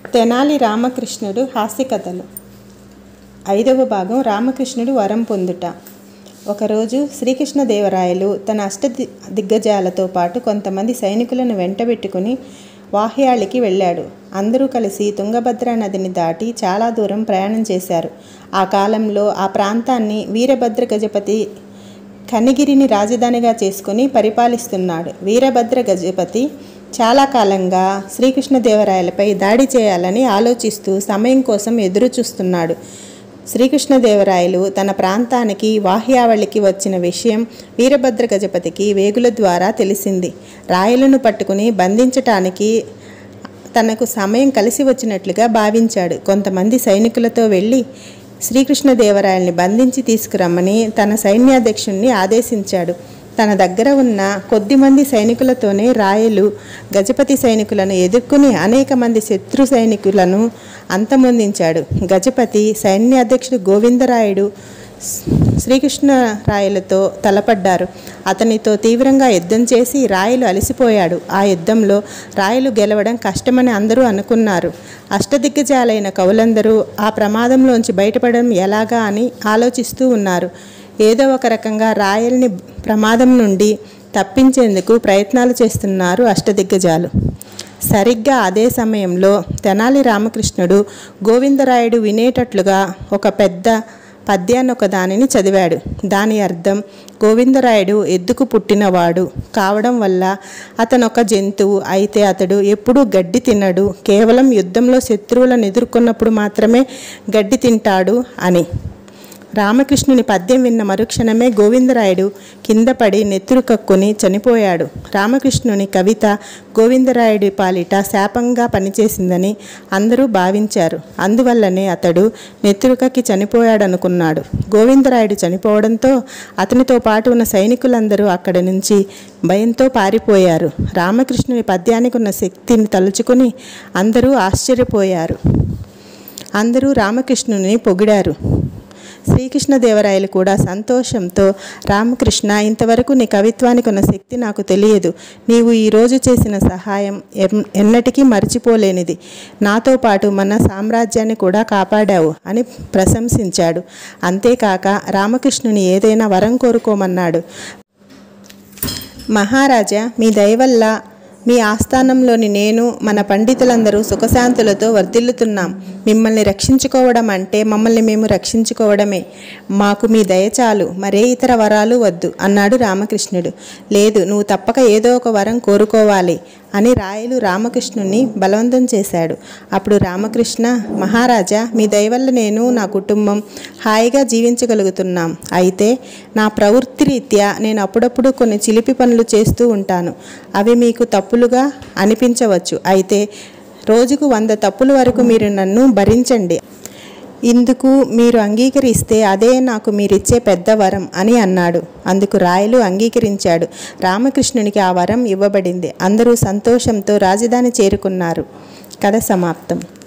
తెనాలి రామకృష్ణుడు హాస్యకథలు ఐదవ భాగం రామకృష్ణుడు వరం పొందుట ఒకరోజు శ్రీకృష్ణదేవరాయలు తన అష్ట ది- దిగ్గజాలతో పాటు కొంతమంది సైనికులను వెంటబెట్టుకుని వాహ్యాళికి వెళ్ళాడు అందరూ కలిసి తుంగభద్ర నదిని దాటి చాలా దూరం ప్రయాణం చేశారు ఆ కాలంలో ఆ ప్రాంతాన్ని వీరభద్ర గజపతి కనిగిరిని రాజధానిగా చేసుకుని పరిపాలిస్తున్నాడు వీరభద్ర గజపతి చాలా కాలంగా శ్రీకృష్ణదేవరాయలపై దాడి చేయాలని ఆలోచిస్తూ సమయం కోసం ఎదురు చూస్తున్నాడు శ్రీకృష్ణదేవరాయలు తన ప్రాంతానికి వాహ్యావళికి వచ్చిన విషయం వీరభద్ర గజపతికి వేగుల ద్వారా తెలిసింది రాయలను పట్టుకుని బంధించటానికి తనకు సమయం కలిసి వచ్చినట్లుగా భావించాడు కొంతమంది సైనికులతో వెళ్ళి శ్రీకృష్ణదేవరాయల్ని బంధించి తీసుకురమ్మని తన సైన్యాధ్యక్షుణ్ణి ఆదేశించాడు తన దగ్గర ఉన్న కొద్దిమంది సైనికులతోనే రాయలు గజపతి సైనికులను ఎదుర్కొని అనేక మంది శత్రు సైనికులను అంతమొందించాడు గజపతి సైన్యాధ్యక్షుడు గోవిందరాయుడు శ్రీకృష్ణరాయలతో తలపడ్డారు అతనితో తీవ్రంగా యుద్ధం చేసి రాయలు అలసిపోయాడు ఆ యుద్ధంలో రాయలు గెలవడం కష్టమని అందరూ అనుకున్నారు అష్టదిగ్గజాలైన కవులందరూ ఆ ప్రమాదంలోంచి బయటపడడం ఎలాగా అని ఆలోచిస్తూ ఉన్నారు ఏదో ఒక రకంగా రాయల్ని ప్రమాదం నుండి తప్పించేందుకు ప్రయత్నాలు చేస్తున్నారు అష్టదిగ్గజాలు సరిగ్గా అదే సమయంలో తెనాలి రామకృష్ణుడు గోవిందరాయుడు వినేటట్లుగా ఒక పెద్ద పద్యాన్ని ఒక దానిని చదివాడు దాని అర్థం గోవిందరాయుడు ఎద్దుకు పుట్టినవాడు కావడం వల్ల అతను ఒక జంతువు అయితే అతడు ఎప్పుడూ గడ్డి తినడు కేవలం యుద్ధంలో శత్రువులను ఎదుర్కొన్నప్పుడు మాత్రమే గడ్డి తింటాడు అని రామకృష్ణుని పద్యం విన్న మరుక్షణమే గోవిందరాయుడు కింద పడి నెత్తురు కక్కుని చనిపోయాడు రామకృష్ణుని కవిత గోవిందరాయుడి పాలిట శాపంగా పనిచేసిందని అందరూ భావించారు అందువల్లనే అతడు నెత్తురుకక్కి చనిపోయాడనుకున్నాడు గోవిందరాయుడు చనిపోవడంతో అతనితో పాటు ఉన్న సైనికులందరూ అక్కడి నుంచి భయంతో పారిపోయారు రామకృష్ణుని పద్యానికి ఉన్న శక్తిని తలుచుకుని అందరూ ఆశ్చర్యపోయారు అందరూ రామకృష్ణుని పొగిడారు శ్రీకృష్ణదేవరాయలు కూడా సంతోషంతో రామకృష్ణ ఇంతవరకు నీ కవిత్వానికి ఉన్న శక్తి నాకు తెలియదు నీవు ఈరోజు చేసిన సహాయం ఎన్- ఎన్నటికీ మర్చిపోలేనిది నాతో పాటు మన సామ్రాజ్యాన్ని కూడా కాపాడావు అని ప్రశంసించాడు అంతేకాక రామకృష్ణుని ఏదైనా వరం కోరుకోమన్నాడు మహారాజా మీ దయవల్ల మీ ఆస్థానంలోని నేను మన పండితులందరూ సుఖశాంతులతో వర్ధిల్లుతున్నాం మిమ్మల్ని రక్షించుకోవడం అంటే మమ్మల్ని మేము రక్షించుకోవడమే మాకు మీ దయ చాలు మరే ఇతర వరాలు వద్దు అన్నాడు రామకృష్ణుడు లేదు నువ్వు తప్పక ఏదో ఒక వరం కోరుకోవాలి అని రాయలు రామకృష్ణుని బలవంతం చేశాడు అప్పుడు రామకృష్ణ మహారాజా మీ దయవల్ల నేను నా కుటుంబం హాయిగా జీవించగలుగుతున్నాం అయితే నా ప్రవృత్తి రీత్యా నేను అప్పుడప్పుడు కొన్ని చిలిపి పనులు చేస్తూ ఉంటాను అవి మీకు తప్పులుగా అనిపించవచ్చు అయితే రోజుకు వంద తప్పుల వరకు మీరు నన్ను భరించండి ఇందుకు మీరు అంగీకరిస్తే అదే నాకు మీరిచ్చే పెద్ద వరం అని అన్నాడు అందుకు రాయలు అంగీకరించాడు రామకృష్ణునికి ఆ వరం ఇవ్వబడింది అందరూ సంతోషంతో రాజధాని చేరుకున్నారు కథ సమాప్తం